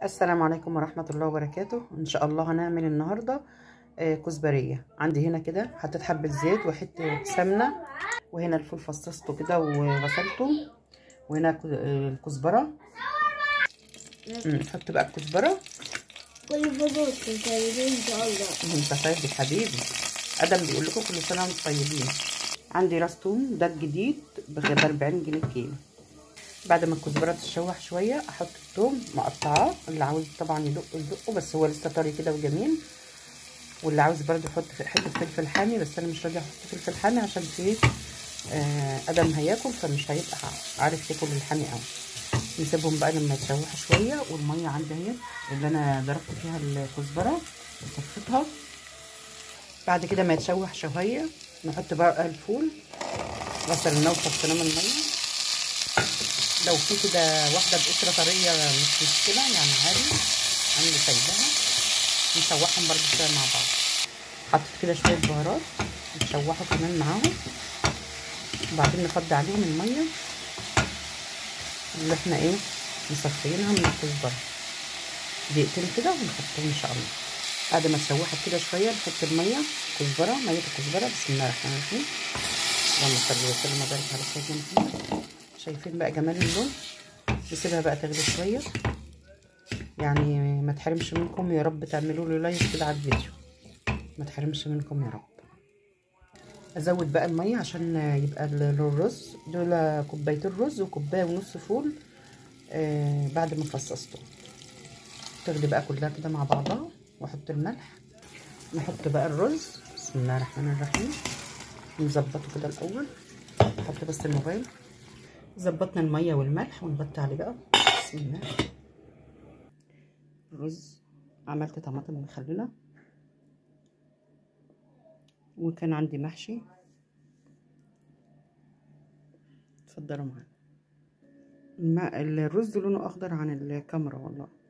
السلام عليكم ورحمة الله وبركاته ان شاء الله هنعمل النهاردة آه، كزبرية عندي هنا كده حطيت حبة زيت وحتة سمنة وهنا الفول فصصته كده وغسلته وهنا ك- آه، الكزبرة مم، نحط بقى الكزبرة كل بدوس طيبين ان شاء الله انت طيب يا حبيبي ادم بيقول لكم كل سنة وانتم طيبين عندي راس توم ده الجديد ب 40 جنيه كيلو بعد ما الكزبره تتشوح شويه احط الثوم مقطعاه اللي عاوز طبعا يدق يدقه بس هو لسه طري كده وجميل واللي عاوز برده يحط حته فلفل حامي بس انا مش راضيه احط فلفل حامي عشان في آه ادم هياكل فمش هيبقى عارف ياكل الحامي قوي نسيبهم بقى لما يتشوحوا شويه والميه عندي اهي اللي انا ضربت فيها الكزبره وصفيتها بعد كده ما يتشوح شويه نحط بقى الفول غسلناه وصفيناه من الميه لو في كده واحده بقشره طريه مش مشكله يعني عادي انا اللي سايباها نشوحهم برضو شويه مع بعض حطيت كده شويه بهارات نشوحوا كمان معاهم وبعدين نفضي عليهم الميه اللي احنا ايه مصفيينها من الكزبره دقيقتين كده ونحطهم ان شاء الله بعد ما تشوحت كده شويه نحط الميه كزبره ميه الكزبره بسم الله الرحمن الرحيم اللهم صل وسلم وبارك على سيدنا محمد شايفين بقى جمال اللون نسيبها بقى تغلي شويه يعني ما تحرمش منكم يا رب تعملوا لي لايك كده على الفيديو ما تحرمش منكم يا رب ازود بقى الميه عشان يبقى الرز دول كوبايتين رز وكوبايه ونص فول آه بعد ما فصصته تغلي بقى كلها كده مع بعضها واحط الملح نحط بقى الرز بسم الله الرحمن الرحيم نظبطه كده الاول نحط بس الموبايل ظبطنا الميه والملح ونغطي عليه بقى بسم الله الرز عملت طماطم مخلله وكان عندي محشي اتفضلوا معانا الرز لونه اخضر عن الكاميرا والله